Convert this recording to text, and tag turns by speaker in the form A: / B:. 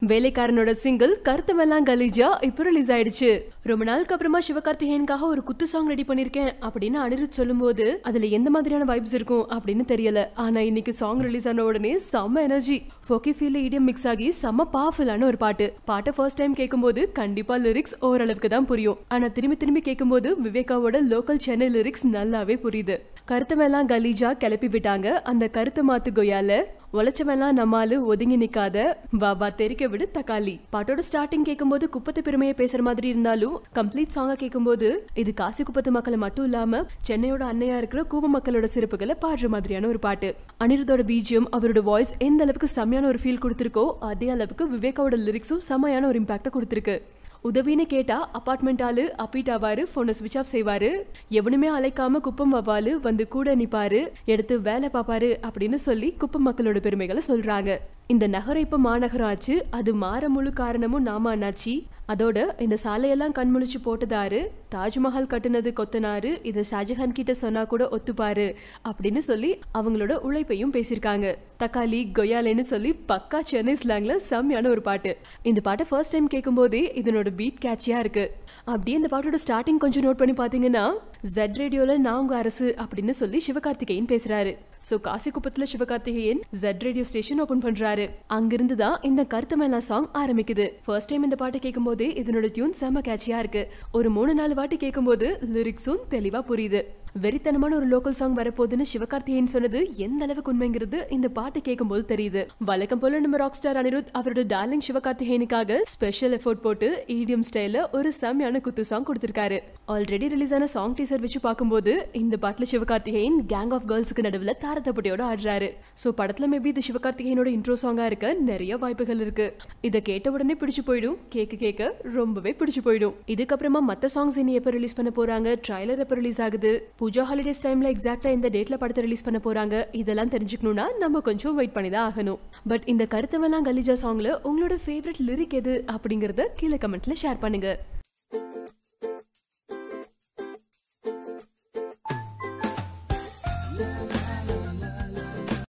A: வேலைக்காரனோட single கருத்தமெல்லாம் கலீஜா இப்போ release ஆயிடுச்சு ரொம்ப நாளுக்கு அப்புறமா சிவகார்த்திகேயனுக்காக ஒரு குத்து சாங் ரெடி பண்ணிருக்கேன் அப்படின்னு அனிருத் சொல்லும்போது அதுல எந்த மாதிரியான வைப்ஸ் இருக்கும் அப்படின்னு தெரியல ஆனா இன்னைக்கு சாங் ரிலீஸ் ஆன உடனே செம்ம energy folky feel EDM mix ஆகி செம்ம பவர்ஃபுல்லான ஒரு பாட்டு பாட்டை ஃபர்ஸ்ட் டைம் கேட்கும்போது கண்டிப்பா லிரிக்ஸ் ஓரளவுக்கு தான் புரியும் ஆனா திரும்பி திரும்பி கேட்கும்போது விவேகாவோட லோக்கல் சென்னை லிரிக்ஸ் நல்லாவே புரியுது கருத்தமெல்லாம் கலீஜா கிளப்பி விட்டாங்க அந்த கருத்து மாத்து கொய்யால உழைச்சவெல்லாம் நம்மாலு ஒதுங்கி நிக்காத பாபா தெரிக்க விடு தக்காளி பாட்டோட ஸ்டார்டிங் கேட்கும்போது குப்பத்து பெருமையை பேசுற மாதிரி இருந்தாலும் கம்ப்ளீட் சாங்கா கேட்கும்போது இது காசி குப்பத்து மக்களை மட்டும் இல்லாம சென்னையோட அன்னையா இருக்கிற கூவ மக்களோட சிறப்புகளை பாடுற மாதிரியான ஒரு பாட்டு அனிருத்தோட பீஜியம் அவரோட வாய்ஸ் எந்த அளவுக்கு செம்மையான ஒரு ஃபீல் கொடுத்திருக்கோ அதே அளவுக்கு விவேகாவோட லிரிக்ஸும் செம்மையான ஒரு இம்பாக்ட கொடுத்திருக்கு உதவின்னு கேட்டா அபார்ட்மெண்ட் ஆளு அப்பீட் ஆவாரு போனை சுவிச் ஆஃப் செய்வாரு எவனுமே அழைக்காம குப்பம் வவாலு வந்து கூட நிப்பாரு எடுத்து வேலை பாப்பாரு அப்படின்னு சொல்லி குப்பம் மக்களோட பெருமைகளை சொல்றாங்க இந்த நகரம் இப்ப மாநகரம் ஆச்சு அது மாற முழு காரணமும் நாம அண்ணாச்சி அதோட இந்த சாலையெல்லாம் கண்முழிச்சு போட்டதாரு தாஜ்மஹால் கட்டுனது கொத்தனாரு இதை ஷாஜஹான் கிட்ட சொன்னா கூட ஒத்துப்பாரு அப்படின்னு சொல்லி அவங்களோட உழைப்பையும் பேசியிருக்காங்க தக்காளி கொய்யாலேன்னு சொல்லி பக்கா சென்னை ஸ்லாங்ல செம்மையான ஒரு பாட்டு இந்த பாட்டை ஃபர்ஸ்ட் டைம் கேட்கும்போதே இதனோட பீட் கேட்சியா இருக்கு அப்படியே இந்த பாட்டோட ஸ்டார்டிங் கொஞ்சம் நோட் பண்ணி பாத்தீங்கன்னா ஜெட் ரேடியோல நான் உங்க அரசு அப்படின்னு சொல்லி சிவகார்த்திகேயன் பேசுறாரு சோ காசிக்குப்பத்துல Sivakarthikeyan jet radio station open பண்றாரு அங்கிருந்து தான் இந்த கருத்து மேலா சாங் ஆரம்பிக்குது ஃபர்ஸ்ட் டைம் இந்த பாட்டை கேட்கும்போது இதனோட டியூன் செம கேட்சியா இருக்கு ஒரு மூணு நாலு வாட்டி கேட்கும்போது லிரிக்ஸும் தெளிவா புரியுது வெறித்தனமான ஒரு லோக்கல் சாங் வரப்போகுதுன்னு சிவகார்த்திகேயன் சொன்னது எந்த அளவுக்கு உண்மைங்கிறது இந்த பாட்டு கேட்கும்போது தெரியுது வழக்கம் போல நம்ம ராக் ஸ்டார் அனிருத் அவரோட டார்லிங் சிவகார்த்திகேயனுக்காக ஸ்பெஷல் எஃபோர்ட் போட்டு ஈடியம் ஸ்டைல ஒரு செம்மையான குத்து சாங் கொடுத்திருக்காரு ஆல்ரெடி ரிலீஸ் ஆன சாங் டீசர் வச்சு பார்க்கும்போது இந்த பாட்டுல சிவகார்த்திகேயன் கேங் ஆஃப் கேர்ள்ஸுக்கு நடுவில் தாரத்தப்பட்டியோட ஆடுறாரு சோ படத்துல மேபி இது சிவகார்த்திகேயனோட இன்ட்ரோ சாங்கா இருக்க நிறைய வாய்ப்புகள் இருக்கு இதை கேட்ட உடனே பிடிச்சு போயிடும் கேட்க கேட்க ரொம்பவே பிடிச்சு போயிடும் இதுக்கப்புறமா மத்த சாங்ஸ் இனி எப்ப ரிலீஸ் பண்ண போறாங்க ட்ரைலர் எப்ப ரிலீஸ் ஆகுது பூஜா ஹாலிடேஸ் டைம்ல எக்ஸாக்டா இந்த டேட்ல படத்தை ரிலீஸ் பண்ண போறாங்க இதெல்லாம் தெரிஞ்சுக்கணும்னா நம்ம கொஞ்சம் வெயிட் பண்ணி தான் ஆகணும் பட் இந்த கருத்தவெல்லாம் கலிஜா சாங்ல உங்களோட ஃபேவரட் லிரிக் எது அப்படிங்கறத கீழே கமெண்ட்ல ஷேர் பண்ணுங்க